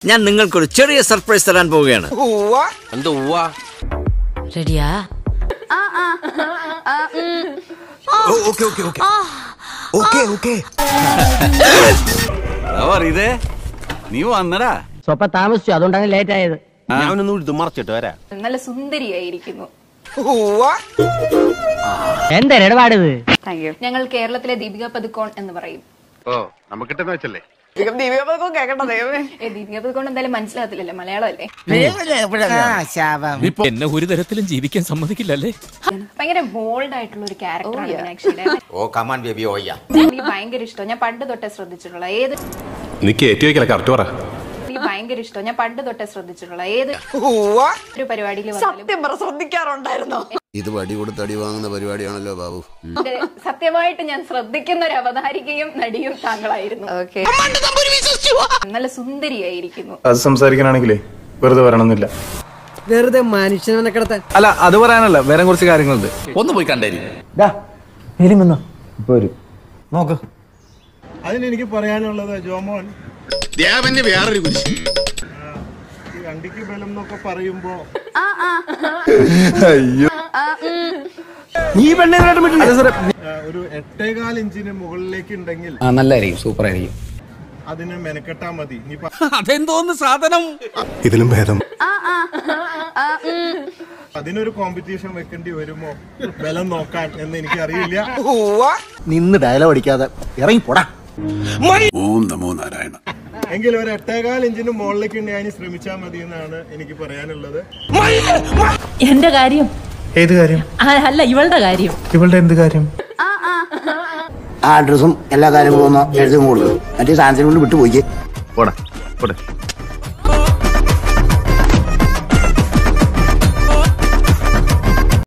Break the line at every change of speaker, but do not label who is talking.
ഞാൻ നിങ്ങൾക്കൊരു ചെറിയ സർപ്രൈസ് തരാൻ പോവുകയാണ്
എന്ത് ഉവ്വാ
റെഡിയാ
okay okay okay okay okay
ഇതേ നീ വന്നടാ
സ്വപ്പ താമസിച്ചു അതുകൊണ്ടാണ് ലേറ്റ് ആയത്
ഞാനൊന്നും ഇത് മറച്ചിട്ട് വരാം
നല്ല സുന്ദരിയായിരിക്കുന്നു
എന്താ ഇടപാടിത്
താങ്ക് യു ഞങ്ങൾ കേരളത്തിലെ ദീപിക പതുക്കോൺ എന്ന് പറയും
ഓ നമുക്ക് കിട്ടുന്ന വെച്ചല്ലേ
ഏ, ദീപിക പതുക്കോൺ എന്തായാലും മനസ്സിലാകത്തില്ലല്ലോ മലയാളം അല്ലേ
എന്നെ ഒരു തരത്തിലും ജീവിക്കാൻ സമ്മതിക്കില്ലല്ലേ
ഭയങ്കര ബോൾഡ് ആയിട്ടുള്ള ഒരു ക്യാരക്ടറാണ് മീനാക്ഷിയുടെ
ഓ കമാൻ ബേബി ഓയ്യ
എനിക്ക് ഭയങ്കര ഇഷ്ടം ഞാൻ പണ്ട് തൊട്ടേ ശ്രദ്ധിച്ചിട്ടുള്ള ഏത്
നീ കയറ്റി വെക്കല കറക്റ്റ് പറ
എനിക്ക് ഭയങ്കര ഇഷ്ടം ഞാൻ പണ്ട് തൊട്ടേ ശ്രദ്ധിച്ചിട്ടുള്ള ഏത് ഒരു പരിപാടിയിൽ സത്യം പറ ശ്രദ്ധിക്കാറുണ്ടായിരുന്നോ
ഇത് വടി കൊടുത്ത് അടി വാങ്ങുന്ന പരിപാടിയാണല്ലോ ബാബു
സത്യമായിട്ട് ഞാൻ ശ്രദ്ധിക്കുന്ന ഒരു അവതാരികയും നടിയും താങ്കളായിരുന്നു നല്ല സുന്ദരിയായിരിക്കുന്നു
അത് സംസാരിക്കാനാണെങ്കിലേ വെറുതെ വരണമെന്നില്ല
വെറുതെ മനുഷ്യനെ കിടത്താൻ
അല്ല അത് പറയാനല്ല വേറെ കുറച്ച് കാര്യങ്ങളുണ്ട്
ഒന്ന് പോയി കണ്ടേരി
നോക്ക്
അതിനെനിക്ക് പറയാനുള്ളത് ജോമോൻ
ദേവന്റെ വേറൊരു കുരിശ്
ഈ വണ്ടിക്ക് ബലം എന്നൊക്കെ പറയുമ്പോ
നീ പെണ്ണെ
ആ, ഒരു എട്ടേകാൽ ഇഞ്ചിന് മുകളിലേക്ക് ഉണ്ടെങ്കിൽ
നല്ലായിരിക്കും സൂപ്പർ ആയിരിക്കും
അതിന് മെനക്കെട്ടാ മതി നീ പ-
അതെന്തോന്ന് സാധനം
ഇതിലും ഭേദം
അതിനൊരു കോമ്പറ്റീഷൻ വെക്കേണ്ടി വരുമോ ബലം നോക്കാൻ എന്ന് എനിക്ക് അറിയില്ല
നിന്ന് ഡയലോഗ് അടിക്കാതെ ഇറങ്ങി പോടാ
ഓം നമോ നാരായണ
എങ്കിൽ ഒരു എട്ടേകാൽ ഇഞ്ചിന് മുകളിലേക്ക് ഉണ്ടെങ്കിൽ ശ്രമിച്ചാൽ മതി എന്നാണ് എനിക്ക് പറയാനുള്ളത്
എന്റെ കാര്യം
ഏത് കാര്യം
ആ, അല്ല ഇവളുടെ കാര്യം
ഇവളുടെ എന്ത് കാര്യം
ആ അഡ്രസ്സും എല്ലാ കാര്യങ്ങളും ഒന്ന് എഴുതി കൊടുക്കും മറ്റേ സാധനത്തിന് കൊണ്ട് വിട്ടുപോയി
പോടാ പോടെ